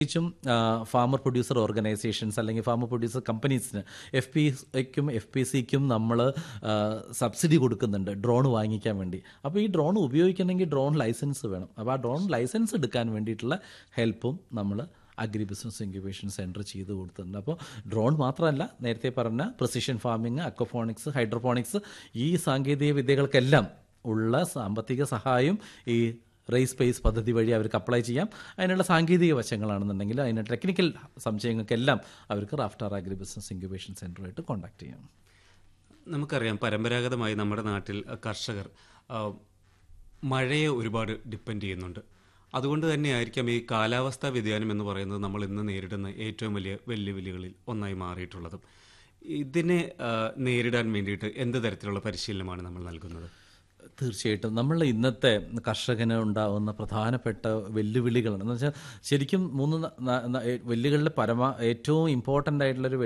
പ്രത്യേകിച്ചും farmer producer organisations അല്ലെങ്കിൽ farmer producer കമ്പനീസിന് എഫ് പി എക്കും എഫ് പി സിക്കും നമ്മൾ സബ്സിഡി കൊടുക്കുന്നുണ്ട് ഡ്രോൺ വാങ്ങിക്കാൻ വേണ്ടി അപ്പോൾ ഈ ഡ്രോൺ ഉപയോഗിക്കണമെങ്കിൽ ഡ്രോൺ ലൈസൻസ് വേണം അപ്പോൾ ആ ഡ്രോൺ ലൈസൻസ് എടുക്കാൻ വേണ്ടിയിട്ടുള്ള ഹെൽപ്പും നമ്മൾ അഗ്രി ബിസിനസ് ഇൻക്യുബേഷൻ സെൻറ്റർ ചെയ്ത് കൊടുത്തിട്ടുണ്ട് അപ്പോൾ ഡ്രോൺ മാത്രമല്ല നേരത്തെ പറഞ്ഞ പ്രസിഷൻ ഫാമിംഗ് അക്വഫോണിക്സ് ഹൈഡ്രോഫോണിക്സ് ഈ സാങ്കേതിക വിദ്യകൾക്കെല്ലാം ഉള്ള സാമ്പത്തിക സഹായം ഈ റേസ് സ്പേസ് പദ്ധതി വഴി അവർക്ക് അപ്ലൈ ചെയ്യാം അതിനുള്ള സാങ്കേതിക വശങ്ങളാണെന്നുണ്ടെങ്കിൽ അതിന് ടെക്നിക്കൽ സംശയങ്ങൾക്കെല്ലാം അവർക്ക് റാഫ്റ്റാർ അഗ്രി ബിസിനസ് ഇൻക്യുബേഷൻ സെൻറ്ററുമായിട്ട് കോൺടാക്ട് ചെയ്യാം നമുക്കറിയാം പരമ്പരാഗതമായി നമ്മുടെ നാട്ടിൽ അഹ്, കർഷകർ ആഹ്, മഴയെ ഒരുപാട് ഡിപ്പെൻഡ് ചെയ്യുന്നുണ്ട് അതുകൊണ്ട് തന്നെയായിരിക്കാം ഈ കാലാവസ്ഥാ വ്യതിയാനം എന്ന് പറയുന്നത് നമ്മൾ ഇന്ന് നേരിടുന്ന ഏറ്റവും വലിയ വെല്ലുവിളികളിൽ ഒന്നായി മാറിയിട്ടുള്ളതും ഇതിനെ ആഹ്, നേരിടാൻ വേണ്ടിയിട്ട് എന്ത് തരത്തിലുള്ള പരിശീലനമാണ് നമ്മൾ നൽകുന്നത് തീർച്ചയായിട്ടും നമ്മൾ ഇന്നത്തെ കർഷകന് ഉണ്ടാകുന്ന പ്രധാനപ്പെട്ട വെല്ലുവിളികളാണ് എന്ന് വെച്ചാൽ ശരിക്കും മൂന്ന് ന- ന- ന- വെല്ലുവിളികളിൽ പരമ ഏറ്റവും ഇമ്പോർട്ടൻ്റ് ആയിട്ടുള്ളൊരു